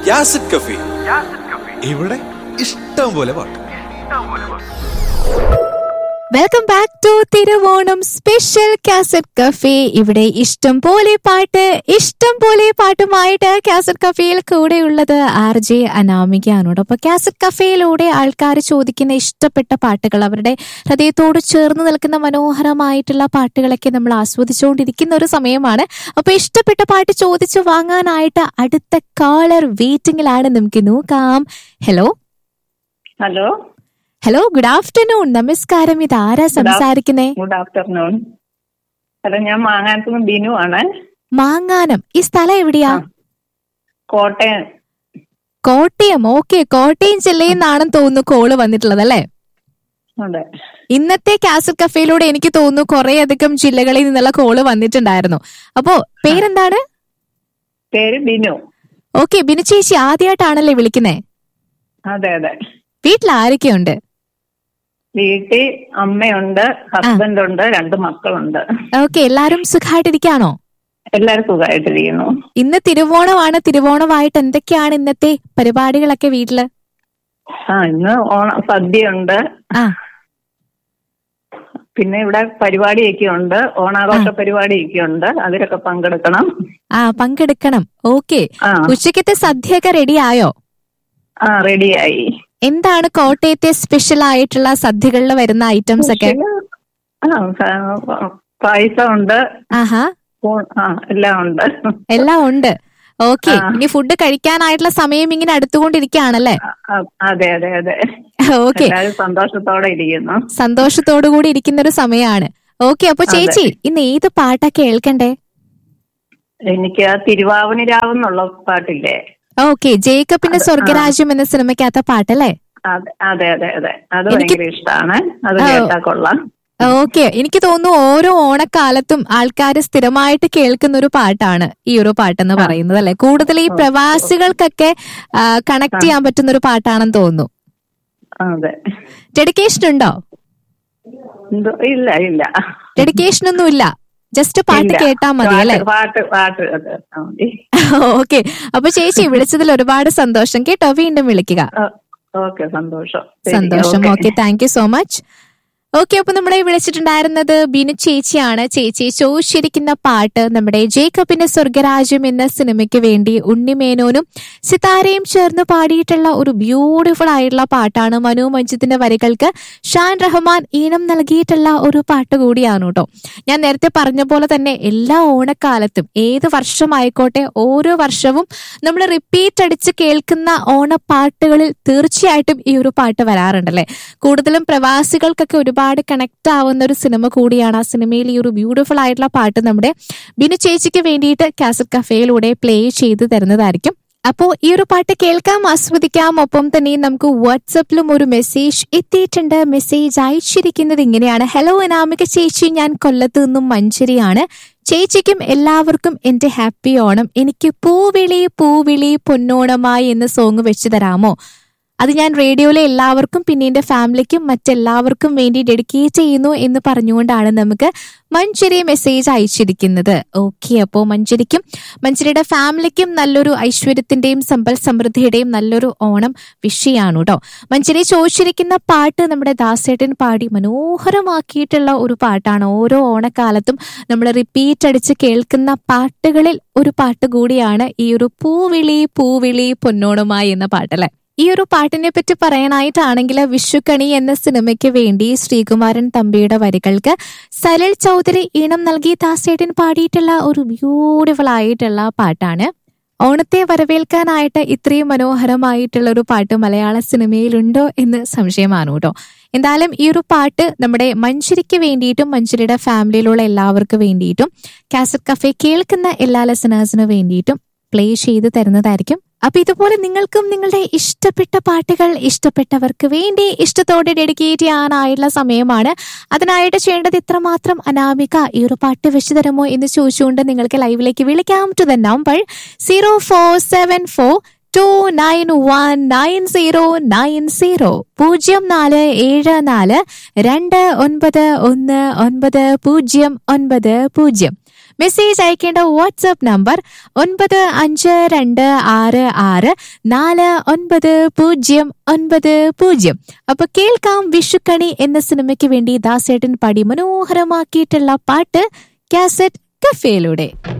യാസിഡ് കഫി ഇവിടെ ഇഷ്ടം പോലെ പാട്ട് welcome back to Thiruvonam special cassette cafe ഇവിടെ ഇഷ്ടം പോലെ പാട്ട് ഇഷ്ടം പോലെ പാട്ടുമായിട്ട് കാസറ്റ് കഫേയിൽ കൂടെയുള്ളത് ആർ ജെ അനാമികയാണോട് അപ്പൊ കാസറ്റ് കഫേയിലൂടെ ആൾക്കാർ ചോദിക്കുന്ന ഇഷ്ടപ്പെട്ട പാട്ടുകൾ അവരുടെ ഹൃദയത്തോട് ചേർന്ന് നിൽക്കുന്ന മനോഹരമായിട്ടുള്ള പാട്ടുകളൊക്കെ നമ്മൾ ആസ്വദിച്ചുകൊണ്ടിരിക്കുന്ന ഒരു സമയമാണ് അപ്പൊ ഇഷ്ടപ്പെട്ട പാട്ട് ചോദിച്ചു വാങ്ങാനായിട്ട് അടുത്ത കോളർ വെയിറ്റിംഗിലാണ് നമുക്ക് നോക്കാം hello hello hello good afternoon നമസ്കാരം ഇത് ആരാ സംസാരിക്കുന്നേ ഗുഡ് ആഫ്റ്റർനൂൺ ഹലോ ഞാൻ മാങ്ങാനത്തുനിന്ന് ബിനു ആണ് മാങ്ങാനം ഈ സ്ഥലം എവിടെയാ ആ. കോട്ടയം കോട്ടയം ഓക്കെ കോട്ടയം ജില്ലയിൽ നിന്നാണെന്ന് തോന്നുന്നു കോള് വന്നിട്ടുള്ളത് അല്ലേ അതെ ഇന്നത്തെ കാസറ്റ് കഫേയിലൂടെ എനിക്ക് തോന്നുന്നു കുറെ അധികം ജില്ലകളിൽ നിന്നുള്ള കോള് വന്നിട്ടുണ്ടായിരുന്നു അപ്പോ പേരെന്താണ് പേര് ബിനു ഓക്കെ ബിനു ചേച്ചി ആദ്യമായിട്ടാണല്ലേ വിളിക്കുന്നേ അതെ അതെ വീട്ടിൽ ആരൊക്കെയുണ്ട് വീട്ടിൽ അമ്മയുണ്ട് ഹസ്ബൻഡ് ഉണ്ട് രണ്ട് മക്കളുണ്ട് ഓക്കെ എല്ലാരും സുഖമായിട്ടിരിക്കാണോ എല്ലാരും സുഖമായിട്ടിരിക്കുന്നു ഇന്ന് തിരുവോണമാണ് തിരുവോണമായിട്ട് എന്തൊക്കെയാണ് ഇന്നത്തെ പരിപാടികളൊക്കെ വീട്ടില് ആ ഇന്ന് ഓണ സദ്യ ഉണ്ട് ആ പിന്നെ ഇവിടെ പരിപാടിയൊക്കെ ഉണ്ട് ഓണാഘോഷ പരിപാടിയൊക്കെ ഉണ്ട് അതിലൊക്കെ പങ്കെടുക്കണം ആ പങ്കെടുക്കണം ഓക്കെ ആ ഉച്ചക്കത്തെ സദ്യയൊക്കെ റെഡി ആയോ ആ റെഡിയായി എന്താണ് കോട്ടയത്തെ സ്പെഷ്യൽ ആയിട്ടുള്ള സദ്യകളിൽ വരുന്ന ഐറ്റംസ് ഒക്കെ ആ സ- പായസം ഉണ്ട് ആഹാ ഊ- ആ എല്ലാം ഉണ്ട് എല്ലാം ഉണ്ട് ഓക്കെ ആ. ഇനി ഫുഡ് കഴിക്കാനായിട്ടുള്ള സമയം ഇങ്ങനെ അടുത്തുകൊണ്ടിരിക്കുകയാണല്ലേ ആ, അതെ അതെ അതെ ഓക്കെ എല്ലാവരും സന്തോഷത്തോടെ ഇരിക്കുന്നു സന്തോഷത്തോടു കൂടി ഇരിക്കുന്ന ഒരു സമയമാണ് ഓക്കെ അപ്പൊ ചേച്ചി ഇന്ന് ഏത് പാട്ടാ കേൾക്കണ്ടേ എനിക്ക് ആ തിരുവാവണിരാവെന്നുള്ള പാട്ടില്ലേ ഓക്കെ ജേക്കബിന്റെ സ്വർഗരാജ്യം എന്ന സിനിമയ്ക്കകത്ത പാട്ടല്ലേ അതെ അതെ അതെ അതെ അത് എനിക്ക് ഭയങ്കര ഇഷ്ടമാണ് അത് ആ. കേട്ടാ കൊള്ളാം ഓക്കെ എനിക്ക് തോന്നുന്നു ഓരോ ഓണക്കാലത്തും ആൾക്കാർ സ്ഥിരമായിട്ട് കേൾക്കുന്ന ഒരു പാട്ടാണ് ഈ ഒരു പാട്ടെന്ന് പറയുന്നത് അല്ലെ കൂടുതൽ ഈ പ്രവാസികൾക്കൊക്കെ കണക്ട് ചെയ്യാൻ പറ്റുന്ന ഒരു പാട്ടാണെന്ന് തോന്നുന്നു അതെ ഡെഡിക്കേഷൻ ഉണ്ടോ എന്തോ ഇല്ല ഇല്ല ഡെഡിക്കേഷൻ ഒന്നും ഇല്ല ജസ്റ്റ് പാട്ട് ഇല്ല. കേട്ടാ മതി അല്ലെ പാട്ട് പാട്ട് പാട്ട് അത് കേട്ടാ മതി ഓക്കെ അപ്പൊ ചേച്ചി വിളിച്ചതിൽ ഒരുപാട് സന്തോഷം കേട്ടോ വീണ്ടും വിളിക്കുക ഓക്കെ സന്തോഷം ശരി, സന്തോഷം okay. Okay thank you so much okay അപ്പൊ നമ്മളെ വിളിച്ചിട്ടുണ്ടായിരുന്നത് ബിനു ചേച്ചിയാണ് ചേച്ചി ചോദിച്ചിരിക്കുന്ന പാട്ട് നമ്മുടെ ജേക്കബിന്റെ സ്വർഗരാജ്യം എന്ന സിനിമയ്ക്ക് വേണ്ടി ഉണ്ണിമേനോനും സിതാരയും ചേർന്ന് പാടിയിട്ടുള്ള ഒരു ബ്യൂട്ടിഫുൾ ആയിട്ടുള്ള പാട്ടാണ് മനു മഞ്ജിത്തിന്റെ വരികൾക്ക് ഷാൻ റഹ്മാൻ ഈണം നൽകിയിട്ടുള്ള ഒരു പാട്ട് കൂടിയാണ് കേട്ടോ ഞാൻ നേരത്തെ പറഞ്ഞ പോലെ തന്നെ എല്ലാ ഓണക്കാലത്തും ഏത് വർഷമായിക്കോട്ടെ ഓരോ വർഷവും നമ്മൾ റിപ്പീറ്റ് അടിച്ച് കേൾക്കുന്ന ഓണപ്പാട്ടുകളിൽ തീർച്ചയായിട്ടും ഈ ഒരു പാട്ട് വരാറുണ്ടല്ലേ കൂടുതലും പ്രവാസികൾക്കൊക്കെ ഒരുപാട് കണക്ട് ആവുന്ന ഒരു സിനിമ കൂടിയാണ് ആ സിനിമയിൽ ഈ ഒരു ബ്യൂട്ടിഫുൾ ആയിട്ടുള്ള പാട്ട് നമ്മുടെ ബിനു ചേച്ചിക്ക് വേണ്ടിയിട്ട് കാസറ്റ് കഫേയിലൂടെ പ്ലേ ചെയ്ത് തരുന്നതായിരിക്കും അപ്പോ ഈ ഒരു പാട്ട് കേൾക്കാം ആസ്വദിക്കാം ഒപ്പം തന്നെ നമുക്ക് വാട്സപ്പിലും ഒരു മെസ്സേജ് എത്തിയിട്ടുണ്ട് മെസ്സേജ് അയച്ചിരിക്കുന്നത് ഇങ്ങനെയാണ് ഹലോ അനാമിക ചേച്ചി ഞാൻ കൊല്ലത്ത് നിന്നും മഞ്ചേരിയാണ് ചേച്ചിക്കും എല്ലാവർക്കും എന്റെ ഹാപ്പി ഓണം എനിക്ക് പൂവിളി പൂവിളി പൊന്നോണമായി എന്ന സോങ് വെച്ച് തരാമോ അത് ഞാൻ റേഡിയോയിലെ എല്ലാവർക്കും പിന്നെ എന്റെ ഫാമിലിക്കും മറ്റെല്ലാവർക്കും വേണ്ടി ഡെഡിക്കേറ്റ് ചെയ്യുന്നു എന്ന് പറഞ്ഞുകൊണ്ടാണ് നമുക്ക് മഞ്ചേരി മെസ്സേജ് അയച്ചിരിക്കുന്നത് ഓക്കെ അപ്പോൾ മഞ്ചേരിക്കും മഞ്ചേരിയുടെ ഫാമിലിക്കും നല്ലൊരു ഐശ്വര്യത്തിന്റെയും സമ്പൽ സമൃദ്ധിയുടെയും നല്ലൊരു ഓണം വിഷയാണ് കേട്ടോ മഞ്ചേരി ചോദിച്ചിരിക്കുന്ന പാട്ട് നമ്മുടെ ദാസേട്ടൻ പാടി മനോഹരമാക്കിയിട്ടുള്ള ഒരു പാട്ടാണ് ഓരോ ഓണക്കാലത്തും നമ്മൾ റിപ്പീറ്റ് അടിച്ച് കേൾക്കുന്ന പാട്ടുകളിൽ ഒരു പാട്ട് കൂടിയാണ് ഈ ഒരു പൂവിളി പൂവിളി പൊന്നോണമായി എന്ന പാട്ടല്ലേ ഈ ഒരു പാട്ടിനെ പറ്റി പറയാനായിട്ടാണെങ്കിൽ വിഷുക്കണി എന്ന സിനിമയ്ക്ക് വേണ്ടി ശ്രീകുമാരൻ തമ്പിയുടെ വരികൾക്ക് സലൽ ചൗധരി ഈണം നൽകി ദാസേട്ടൻ പാടിയിട്ടുള്ള ഒരു ബ്യൂട്ടിഫുൾ ആയിട്ടുള്ള പാട്ടാണ് ഓണത്തെ വരവേൽക്കാനായിട്ട് ഇത്രയും മനോഹരമായിട്ടുള്ള ഒരു പാട്ട് മലയാള സിനിമയിലുണ്ടോ എന്ന് സംശയമാണ് കേട്ടോ എന്തായാലും ഈ ഒരു പാട്ട് നമ്മുടെ മഞ്ചരിക്ക് വേണ്ടിയിട്ടും മഞ്ചരിയുടെ ഫാമിലിയിലുള്ള എല്ലാവർക്കും വേണ്ടിയിട്ടും കാസറ്റ് കഫേ കേൾക്കുന്ന എല്ലാ ലിസണേഴ്സിന് വേണ്ടിയിട്ടും പ്ലേ ചെയ്ത് തരുന്നതായിരിക്കും അപ്പൊ ഇതുപോലെ നിങ്ങൾക്കും നിങ്ങളുടെ ഇഷ്ടപ്പെട്ട പാട്ടുകൾ ഇഷ്ടപ്പെട്ടവർക്ക് വേണ്ടി ഇഷ്ടത്തോടെ ഡെഡിക്കേറ്റ് ചെയ്യാനായുള്ള സമയമാണ് അതിനായിട്ട് ചെയ്യേണ്ടത് ഇത്രമാത്രം അനാമിക ഈ ഒരു പാട്ട് വെച്ച് തരുമോ എന്ന് ചോദിച്ചുകൊണ്ട് നിങ്ങൾക്ക് ലൈവിലേക്ക് വിളിക്കാം to the number zero four seven four two nine one nine zero nine zero പൂജ്യം നാല് ഏഴ് നാല് രണ്ട് ഒൻപത് ഒന്ന് ഒൻപത് പൂജ്യം ഒൻപത് പൂജ്യം മെസ്സേജ് അയക്കേണ്ട വാട്സ്ആപ്പ് നമ്പർ ഒൻപത് അഞ്ച് രണ്ട് ആറ് ആറ് നാല് ഒൻപത് പൂജ്യം ഒൻപത് പൂജ്യം അപ്പൊ കേൾക്കാം വിഷുക്കണി എന്ന സിനിമയ്ക്ക് വേണ്ടി ദാസേട്ടൻ പാടി മനോഹരമാക്കിയിട്ടുള്ള പാട്ട് കാസറ്റ് കഫേയിലൂടെ